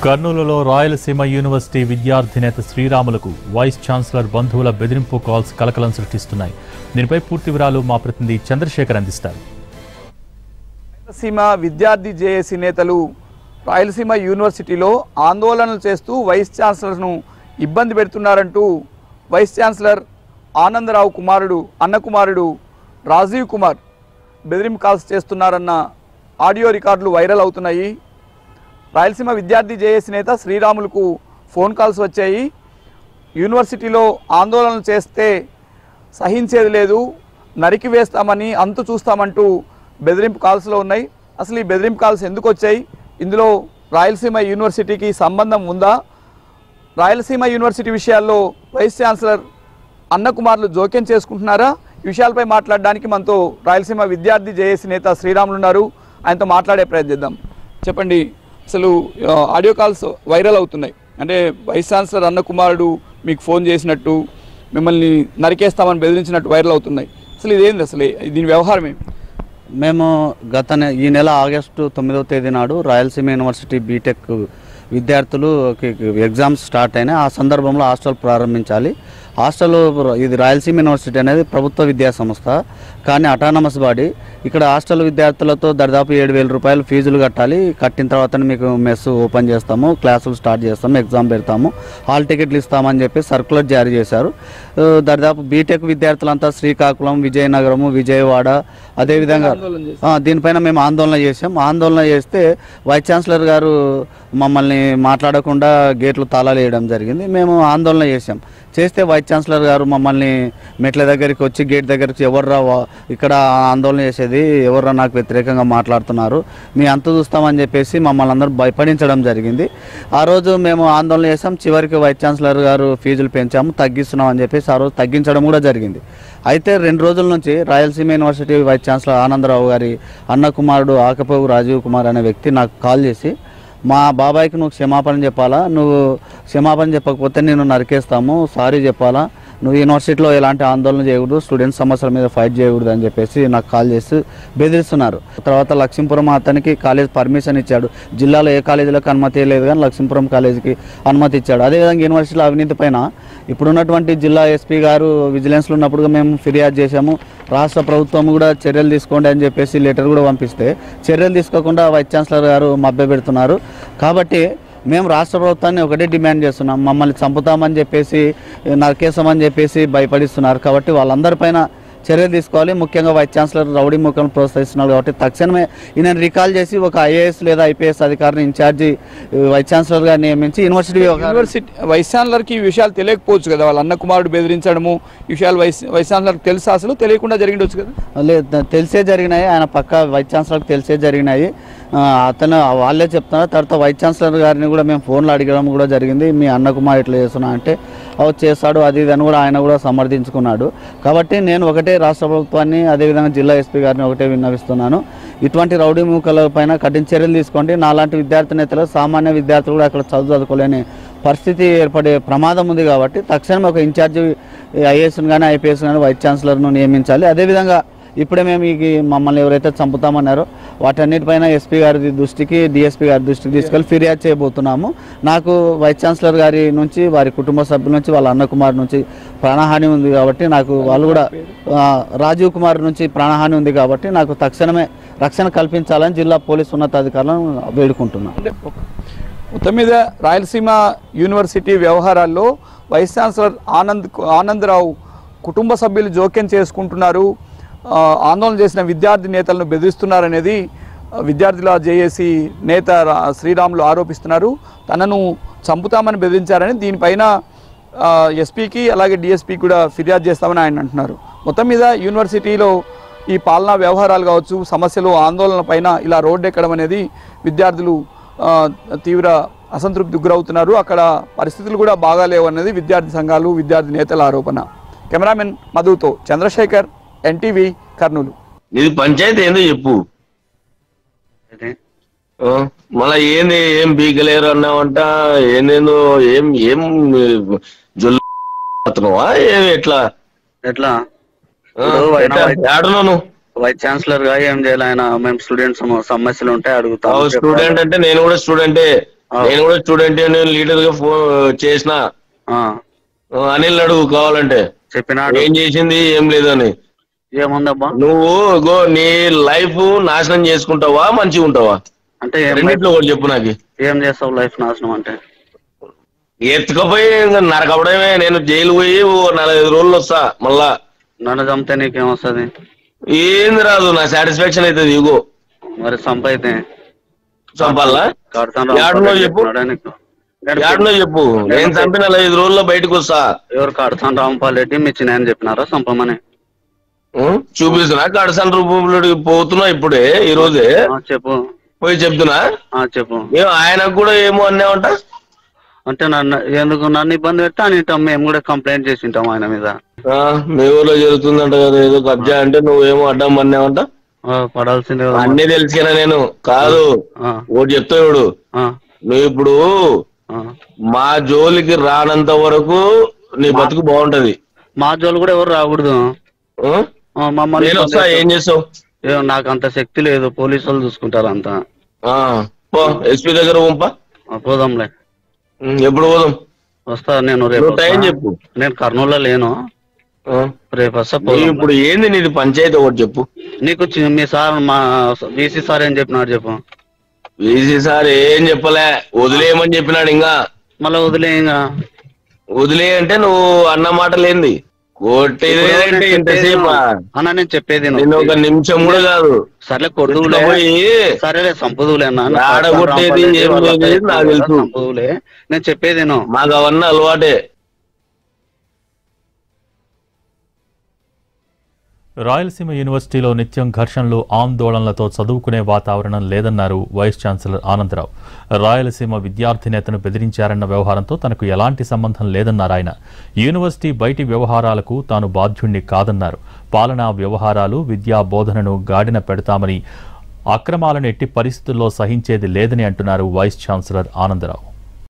కర్నూలులో రాయలసీమ యూనివర్సిటీ విద్యార్థి నేత శ్రీరాములకు వైస్ ఛాన్సలర్ బంధువుల బెదిరింపు కాల్స్ కలకలం సృష్టిస్తున్నాయి దీనిపై పూర్తి వివరాలు మా ప్రతినిధి చంద్రశేఖర్ అందిస్తారు రాయలసీమ విద్యార్థి జేఏసీ నేతలు రాయలసీమ యూనివర్సిటీలో ఆందోళనలు చేస్తూ వైస్ ఛాన్సలర్ను ఇబ్బంది పెడుతున్నారంటూ వైస్ ఛాన్సలర్ ఆనందరావు కుమారుడు అన్న కుమారుడు రాజీవ్ కుమార్ బెదిరింపు కాల్స్ చేస్తున్నారన్న ఆడియో రికార్డులు వైరల్ అవుతున్నాయి రాయలసీమ విద్యార్థి జేఏసీ నేత శ్రీరాములకు ఫోన్ కాల్స్ వచ్చాయి యూనివర్సిటీలో ఆందోళనలు చేస్తే సహించేది లేదు నరికి వేస్తామని అంతు చూస్తామంటూ బెదిరింపు కాల్స్లో ఉన్నాయి అసలు ఈ బెదిరింపు కాల్స్ ఎందుకు వచ్చాయి ఇందులో రాయలసీమ యూనివర్సిటీకి సంబంధం ఉందా రాయలసీమ యూనివర్సిటీ విషయాల్లో వైస్ ఛాన్సలర్ అన్నకుమార్లు జోక్యం చేసుకుంటున్నారా ఈ విషయాలపై మాట్లాడడానికి మనతో రాయలసీమ విద్యార్థి జేఏసీ నేత శ్రీరాములు ఉన్నారు ఆయనతో మాట్లాడే ప్రయత్నిద్దాం చెప్పండి అసలు ఆ, ఆడియో కాల్స్ వైరల్ అవుతున్నాయి అంటే వైస్ ఛాన్సలర్ అన్నకుమారుడు మీకు ఫోన్ చేసినట్టు మిమ్మల్ని నరికేస్తామని బెదిరించినట్టు వైరల్ అవుతున్నాయి అసలు ఇదేంది అసలు దీని వ్యవహారం ఏమి మేము గత నె- ఈ నెల ఆగస్టు తొమ్మిదవ తేదీ నాడు రాయలసీమ యూనివర్సిటీ బీటెక్ విద్యార్థులు ఎగ్జామ్స్ స్టార్ట్ అయినాయి ఆ సందర్భంలో హాస్టల్ ప్రారంభించాలి హాస్టల్ ఇది రాయలసీమ యూనివర్సిటీ అనేది ప్రభుత్వ విద్యా సంస్థ కానీ అటానమస్ బాడీ ఇక్కడ హాస్టల్ విద్యార్థులతో దాదాపు ఏడు వేల రూపాయలు ఫీజులు కట్టాలి కట్టిన తర్వాత మీకు మెస్ ఓపెన్ చేస్తాము క్లాసులు స్టార్ట్ చేస్తాము ఎగ్జామ్ పెడతాము హాల్ టికెట్లు ఇస్తామని చెప్పి సర్కులర్ జారీ చేశారు ఆ, దాదాపు బీటెక్ విద్యార్థులంతా శ్రీకాకుళం విజయనగరము విజయవాడ అదేవిధంగా ఆందోళన చేశారు. ఆ, దీనిపైన మేము ఆందోళన చేసాం ఆందోళన చేస్తే వైస్ ఛాన్సలర్ గారు మమ్మల్ని మాట్లాడకుండా గేట్లు తాళాలు వేయడం జరిగింది మేము ఆందోళన చేసాం చేస్తే వైస్ ఛాన్సలర్ గారు మమ్మల్ని మెట్ల దగ్గరికి వచ్చి గేట్ దగ్గరికి ఎవర్రా వా- ఇక్కడ ఆందోళన చేసేది ఎవర్రా నాకు వ్యతిరేకంగా మాట్లాడుతున్నారు మీ అంత చూస్తామని చెప్పేసి మమ్మల్ని అందరూ భయపడించడం జరిగింది ఆ రోజు మేము ఆందోళన చేసాం చివరికి వైస్ ఛాన్సలర్ గారు ఫీజులు పెంచాము తగ్గిస్తున్నాం అని చెప్పేసి ఆ రోజు తగ్గించడం కూడా జరిగింది అయితే రెండు రోజుల నుంచి Rayalaseema university vice chancellor Anandarao గారి అన్న కుమారుడు ఆకపోగు రాజీవ్ కుమార్ అనే వ్యక్తి నాకు కాల్ చేసి మా బాబాయ్కి నువ్వు క్షమాపణ చెప్పాలా నువ్వు క్షమాపణ చెప్పకపోతే నేను నరికేస్తాము సారీ చెప్పాలా నువ్వు యూనివర్సిటీలో ఎలాంటి ఆందోళన చేయకూడదు స్టూడెంట్స్ సమస్యల మీద ఫైట్ చేయకూడదు అని చెప్పేసి నాకు కాల్ చేసి బెదిరిస్తున్నారు తర్వాత లక్ష్మీపురం అతనికి కాలేజ్ పర్మిషన్ ఇచ్చాడు జిల్లాలో ఏ కాలేజీలకు అనుమతి లేదు కానీ లక్ష్మీపురం కాలేజీకి అనుమతి ఇచ్చాడు అదేవిధంగా యూనివర్సిటీలో అవినీతి పైన ఇప్పుడున్నటువంటి జిల్లా ఎస్పీ గారు విజిలెన్స్లో ఉన్నప్పుడు మేము ఫిర్యాదు చేశాము రాష్ట్ర ప్రభుత్వం కూడా చర్యలు తీసుకోండి అని చెప్పేసి లెటర్ కూడా పంపిస్తే చర్యలు తీసుకోకుండా వైస్ ఛాన్సలర్ గారు మభ్య పెడుతున్నారు కాబట్టి మేము రాష్ట్ర ప్రభుత్వాన్ని ఒకటే డిమాండ్ చేస్తున్నాం మమ్మల్ని చంపుతామని చెప్పేసి నరికేస్తామని చెప్పేసి భయపడిస్తున్నారు కాబట్టి వాళ్ళందరిపైన చర్యలు తీసుకోవాలి ముఖ్యంగా వైస్ ఛాన్సలర్ రౌడీ ముఖం ప్రోత్సహిస్తున్నారు కాబట్టి తక్షణమే ఈయన రికాల్ చేసి ఒక ఐఏఎస్ లేదా ఐపీఎస్ అధికారిని ఇన్ఛార్జి వైస్ ఛాన్సలర్ గా నియమించి యూనివర్సిటీ వ్యవహారాలు యూనివర్సిటీ వైస్ ఛాన్సలర్కి ఈ విషయాలు తెలియకపోవచ్చు కదా వాళ్ళ అన్న కుమారుడు బెదిరించడము ఈ విషయాలు వైస్ వైస్ ఛాన్సలర్కి తెలుసా అసలు తెలియకుండా జరిగిండొచ్చు కదా లేదు తెలిసే జరిగినాయి ఆయన పక్క వైస్ ఛాన్సలర్కి తెలిసే జరిగినాయి ఆ, అతను వాళ్ళే చెప్తున్నారు తర్వాత వైస్ ఛాన్సలర్ గారిని కూడా మేము ఫోన్లో అడగడం కూడా జరిగింది మీ అన్న కుమార్ ఇట్లా చేస్తున్నా అంటే అవు చేస్తాడు అది ఇది అని కూడా ఆయన కూడా సమర్థించుకున్నాడు కాబట్టి నేను ఒకటే రాష్ట్ర ప్రభుత్వాన్ని అదేవిధంగా జిల్లా ఎస్పీ గారిని ఒకటే విన్నవిస్తున్నాను ఇటువంటి రౌడీ మూకల పైన కఠిన చర్యలు తీసుకోండి నాలాంటి విద్యార్థి నేతలు సామాన్య విద్యార్థులు కూడా అక్కడ చదువు చదువుకోలేని పరిస్థితి ఏర్పడే ప్రమాదం ఉంది కాబట్టి తక్షణం ఒక ఇన్ఛార్జి ఐఏఎస్ని కానీ ఐపీఎస్ కానీ వైస్ ఛాన్సలర్ను నియమించాలి అదేవిధంగా ఇప్పుడే మేము ఈ మమ్మల్ని ఎవరైతే చంపుతామన్నారో వాటన్నిటిపైన ఎస్పీ గారి దృష్టికి డిఎస్పీ గారి దృష్టికి తీసుకెళ్ళి ఫిర్యాదు చేయబోతున్నాము నాకు వైస్ ఛాన్సలర్ గారి నుంచి వారి కుటుంబ సభ్యుల నుంచి వాళ్ళ అన్న కుమార్ నుంచి ప్రాణహాని ఉంది కాబట్టి నాకు వాళ్ళు కూడా ఆ, రాజీవ్ కుమార్ నుంచి ప్రాణహాని ఉంది కాబట్టి నాకు తక్షణమే రక్షణ కల్పించాలని జిల్లా పోలీస్ ఉన్నతాధికారులను వేడుకుంటున్నాను అంటే ఒక- మొత్తం మీద రాయలసీమ యూనివర్సిటీ వ్యవహారాల్లో వైస్ ఛాన్సలర్ ఆనంద్ ఆనందరావు కుటుంబ సభ్యులు జోక్యం చేసుకుంటున్నారు ఆ, ఆందోళన చేసిన విద్యార్థి నేతలను బెదిరిస్తున్నారనేది ఆ, విద్యార్థుల జేఏసీ నేత రా- శ్రీరాములు ఆరోపిస్తున్నారు తనను చంపుతామని బెదిరించారని దీనిపైన ఆ, ఎస్పీకి అలాగే డిఎస్పీకి కూడా ఫిర్యాదు చేస్తామని ఆయన అంటున్నారు మొత్తం మీద యూనివర్సిటీలో ఈ పాలనా వ్యవహారాలు కావచ్చు సమస్యలు ఆందోళన పైన ఇలా రోడ్డు ఎక్కడం అనేది విద్యార్థులు ఆ, తీవ్ర అసంతృప్తికి గురవుతున్నారు అక్కడ పరిస్థితులు కూడా బాగాలేవు అనేది విద్యార్థి సంఘాలు విద్యార్థి నేతల ఆరోపణ కెమెరామెన్ మధుతో చంద్రశేఖర్ ఎన్టీవీ కర్నూలు ఇది పంచాయతీ ఏందో చెప్పు ఆ, మళ్ళా ఏంది ఏం బీగలేరు అన్నావంట ఏందేందో ఏం ఏం జొల్లు అతనువా ఏం ఎట్లా ఎట్లా ఆ, ఇప్పుడు ఆయన ఎట్లా? వైస్- ఏడున్నావు నువ్వు వైస్ ఛాన్సలర్ గా ఏం చేయాలి ఆయన మేము స్టూడెంట్స్ సమస్యలు ఉంటే అడుగుతాము స్టూడెంట్ అంటే నేను కూడా స్టూడెంటే ఆ. నేను కూడా స్టూడెంట్ యూనియన్ లీడర్ గా ఫోన్ చేసిన ఆ, అనిల్ అడుగు కావాలంటే చెప్పినాడు ఏం చేసింది ఏం లేదని ఏముందబ్బా నువ్వు గో నీ లైఫ్ నాశనం చేసుకుంటావా మంచిగా ఉంటావా అంటే ఏం రెండిట్లో ఒకటి చెప్పు నాకు ఏం చేస్తావు లైఫ్ నాశనం అంటే ఎత్తుకపోయి ఇంకా నరకపడమే నేను జైలు పోయి ఓ నలభై రోజులు వస్తా మళ్ళా నన్ను చంపితే నీకేం వస్తుంది ఏంది రాదు నా సాటిస్ఫాక్షన్ అవుతుంది ఇగో మరి సంపైతే చంపాలా కడతాను యాడునో చెప్పు. యాడనో చెప్పు నేను చంపిన నలభై ఐదు రోజుల్లో బయటకు వస్తా ఎవరు కడతాను రాంపాల్ రెడ్డి మీ చిన్న చెప్పినారా సంపమని ఉం? చూపిస్తున్నా కడసాన్ రూపంలోకి పోతున్నా ఇప్పుడే ఈ రోజే ఆ, చెప్పు పోయి చెప్తున్నా ఆ చెప్పు ఏం ఆయనకు కూడా ఏమో అన్నావంట అంటే నన్ను ఎందుకు నన్ను ఇబ్బంది పెట్టి అని మేము కూడా కంప్లైంట్ చేసి ఉంటాం ఆయన మీద ఆ, మీ ఊర్లో జరుగుతుందంట కదా ఏదో కబ్జా అంటే నువ్వేమో అడ్డం అన్నావంట ఆ, పడాల్సిందే కదా. అన్నీ తెలిసినా నేను కాదు ఆ, ఒకటి చెప్తా ఇప్పుడు ఆ, నువ్వు ఇప్పుడు ఆ. మా జోలికి రానంత వరకు నీ బతుకు బాగుంటది మా జోలు కూడా ఎవరు రాకూడదు ఆ? ఆ, మమ్మల్ని నేను వస్తా ఏం చేస్తావు ఏ, నాకు అంత శక్తి లేదు పోలీసు వాళ్ళు చూసుకుంటారు అంతా ఆ, పో ఎస్పీ దగ్గర పంపా ఆ, పోదాంలే ఉం, ఎప్పుడు పోదాం వస్తా నేను రేపు నువ్వు టైం వస్తా. చెప్పు నేను కర్నూలులో లేను ఆ. రేపు వస్తా నువ్వు పోదాం ఇప్పుడు ఏంది నీది పంచాయతీ ఒకటి చెప్పు నీకు చి- మీ సార్ మా బీసీ సార్ ఏం చెప్పినాడు చెప్పు వీసీ సార్ ఏం చెప్పలే వదిలేయమని చెప్పినాడు ఇంకా మళ్ళీ వదిలే ఇంకా వదిలే అంటే నువ్వు అన్న మాట లేంది కొట్టేది ఇప్పుడు లేదంటే నేను చెప్పేది ఇంతసేపు అన్న నేను చెప్పేది విను. నేను ఒక నిమిషం కూడా కాదు సర్లే కొడుదులే పోయి సరేలే సంపదులే అన్న ఆడ కొట్టేది ఏం లేదు నాకు తెలుసు. సంపదులే నేను చెప్పేది విను. మాకు అవన్నీ అలవాటే రాయలసీమ యూనివర్సిటీలో నిత్యం ఘర్షణలు ఆందోళనలతో చదువుకునే వాతావరణం లేదన్నారు వైస్ ఛాన్సలర్ ఆనందరావు రాయలసీమ విద్యార్థి నేతను బెదిరించారన్న వ్యవహారంతో తనకు ఎలాంటి సంబంధం లేదన్నారు ఆయన యూనివర్సిటీ బయటి వ్యవహారాలకు తాను బాధ్యుణ్ణి కాదన్నారు పాలనా వ్యవహారాలు విద్యా బోధనను గాడిన పెడతామని అక్రమాలను ఎట్టి పరిస్థితుల్లో సహించేది లేదని అంటున్నారు వైస్ ఛాన్సలర్ ఆనందరావు